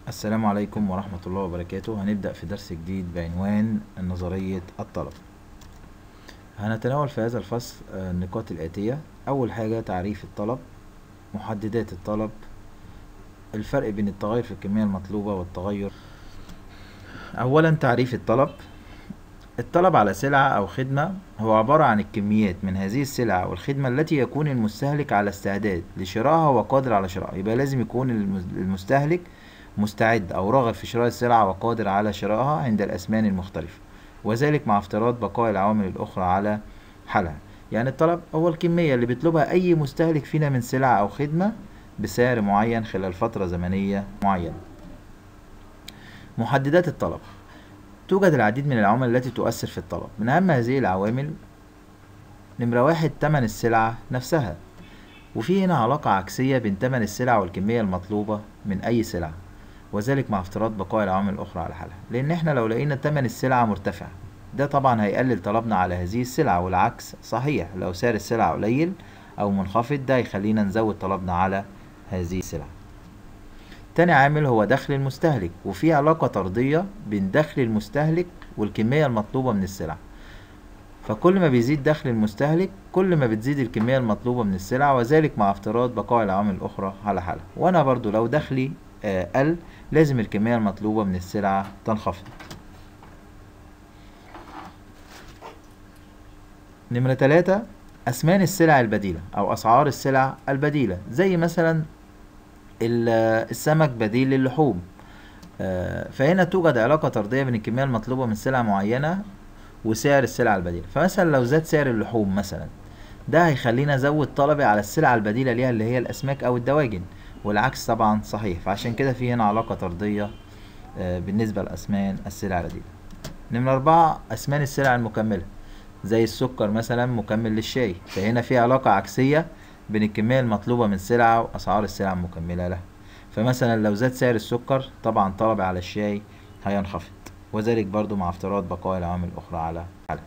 السلام عليكم ورحمة الله وبركاته هنبدأ في درس جديد بعنوان نظرية الطلب هنتناول في هذا الفصل آه، النقاط الآتية أول حاجة تعريف الطلب محددات الطلب الفرق بين التغير في الكمية المطلوبة والتغير أولا تعريف الطلب الطلب على سلعة أو خدمة هو عبارة عن الكميات من هذه السلعة أو الخدمة التي يكون المستهلك على استعداد لشرائها وقادر على شرائها يبقى لازم يكون المز- المستهلك مستعد أو راغب في شراء السلعة وقادر على شرائها عند الأثمان المختلفة وذلك مع افتراض بقاء العوامل الأخرى على حالها يعني الطلب هو الكمية اللي بيطلبها أي مستهلك فينا من سلعة أو خدمة بسعر معين خلال فترة زمنية معينة محددات الطلب توجد العديد من العوامل التي تؤثر في الطلب من أهم هذه العوامل نمرة واحد تمن السلعة نفسها وفي هنا علاقة عكسية بين تمن السلع والكمية المطلوبة من أي سلعة وذلك مع افتراض بقاء العوامل الأخرى على حالها لأن احنا لو لقينا تمن السلعة مرتفع ده طبعا هيقلل طلبنا على هذه السلعة والعكس صحيح لو سعر السلعة قليل أو منخفض ده يخلينا نزود طلبنا على هذه السلعة تاني عامل هو دخل المستهلك وفي علاقة طردية بين دخل المستهلك والكمية المطلوبة من السلع فكل ما بيزيد دخل المستهلك كل ما بتزيد الكمية المطلوبة من السلع وذلك مع افتراض بقاء العوامل الأخرى على حالها وأنا برضو لو دخلي آه، قل لازم الكمية المطلوبة من السلعة تنخفض نمرة تلاتة أثمان السلع البديلة أو أسعار السلع البديلة زي مثلا ال- السمك بديل للحوم آه، فهنا توجد علاقة طردية بين الكمية المطلوبة من سلعة معينة وسعر السلع البديلة فمثلا لو زاد سعر اللحوم مثلا ده هيخلينا ازود طلبي على السلع البديلة ليها اللي هي الأسماك أو الدواجن والعكس طبعا صحيح فعشان كده في هنا علاقة طردية آه، بالنسبة لأثمان السلع البديلة نمرة أربعة أثمان السلع المكملة زي السكر مثلا مكمل للشاي فهنا في علاقة عكسية بين الكمية المطلوبة من السلعة وأسعار السلع المكملة لها فمثلا لو زاد سعر السكر طبعا طلبي على الشاي هينخفض وذلك برضو مع افتراض بقاء العوامل الأخرى على حالها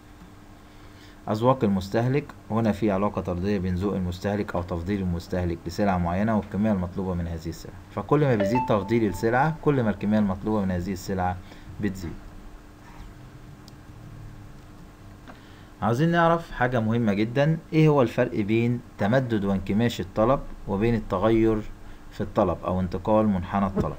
أذواق المستهلك هنا في علاقة طردية بين ذوق المستهلك أو تفضيل المستهلك لسلعة معينة والكمية المطلوبة من هذه السلعة فكل ما بيزيد تفضيل السلعة كل ما الكمية المطلوبة من هذه السلعة بتزيد عاوزين نعرف حاجة مهمة جدا ايه هو الفرق بين تمدد وانكماش الطلب وبين التغير في الطلب او انتقال منحنى الطلب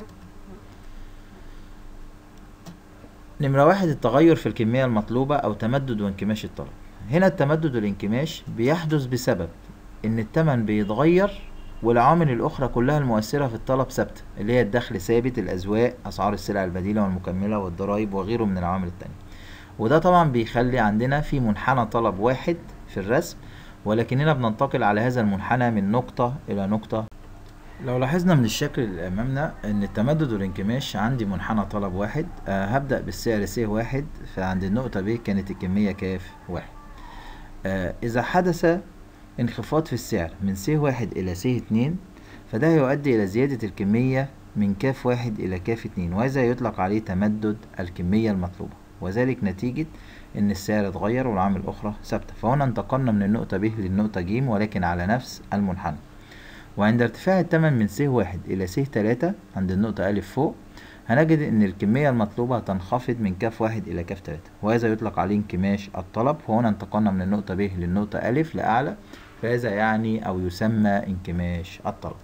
نمرة واحد التغير في الكمية المطلوبة أو تمدد وانكماش الطلب هنا التمدد والانكماش بيحدث بسبب إن التمن بيتغير والعوامل الأخرى كلها المؤثرة في الطلب ثابتة اللي هي الدخل ثابت الأذواق أسعار السلع البديلة والمكملة والضرائب وغيره من العوامل التانية وده طبعا بيخلي عندنا في منحنى طلب واحد في الرسم ولكننا بننتقل على هذا المنحنى من نقطة إلى نقطة لو لاحظنا من الشكل اللي امامنا ان التمدد والانكماش عندي منحنى طلب واحد أه هبدأ بالسعر س واحد فعند النقطة ب كانت الكمية كاف واحد أه اذا حدث انخفاض في السعر من س واحد الى س اتنين فده يؤدي الى زيادة الكمية من كاف واحد الى كاف اتنين وهذا يطلق عليه تمدد الكمية المطلوبة وذلك نتيجة ان السعر اتغير والعوامل الاخرى ثابتة فهنا انتقلنا من النقطة ب للنقطة ج ولكن على نفس المنحنى وعند ارتفاع الثمن من س واحد إلى س تلاتة عند النقطة أ فوق هنجد إن الكمية المطلوبة هتنخفض من كاف واحد إلى كاف تلاتة وهذا يطلق عليه انكماش الطلب وهنا انتقلنا من النقطة ب للنقطة أ لأعلى فهذا يعني أو يسمى انكماش الطلب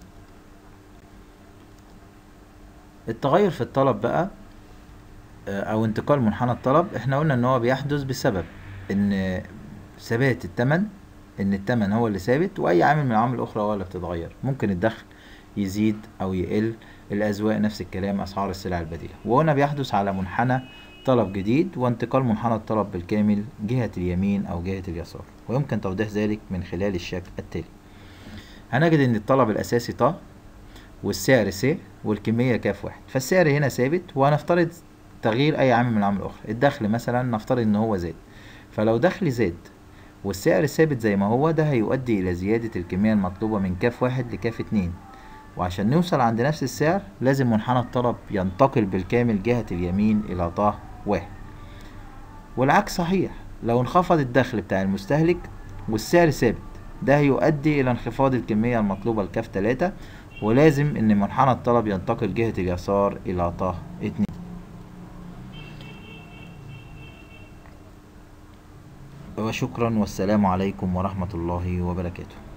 التغير في الطلب بقى آه، أو انتقال منحنى الطلب احنا قلنا إن هو بيحدث بسبب إن ثبات الثمن ان التمن هو اللي ثابت واي عامل من العوامل الاخرى هو اللي بتتغير ممكن الدخل يزيد او يقل الاذواق نفس الكلام اسعار السلع البديله وهنا بيحدث على منحنى طلب جديد وانتقال منحنى الطلب بالكامل جهة اليمين او جهة اليسار ويمكن توضيح ذلك من خلال الشكل التالي هنجد ان الطلب الاساسي ط والسعر س والكمية كاف واحد فالسعر هنا ثابت وهنفترض تغيير اي عامل من العوامل الاخرى الدخل مثلا نفترض ان هو زاد فلو دخل زاد والسعر ثابت زي ما هو ده هيؤدي إلى زيادة الكمية المطلوبة من كاف واحد لكاف اتنين وعشان نوصل عند نفس السعر لازم منحنى الطلب ينتقل بالكامل جهة اليمين إلى ط واحد والعكس صحيح لو انخفض الدخل بتاع المستهلك والسعر ثابت ده هيؤدي إلى انخفاض الكمية المطلوبة لكاف تلاتة ولازم ان منحنى الطلب ينتقل جهة اليسار الى ط اتنين وشكرا والسلام عليكم ورحمة الله وبركاته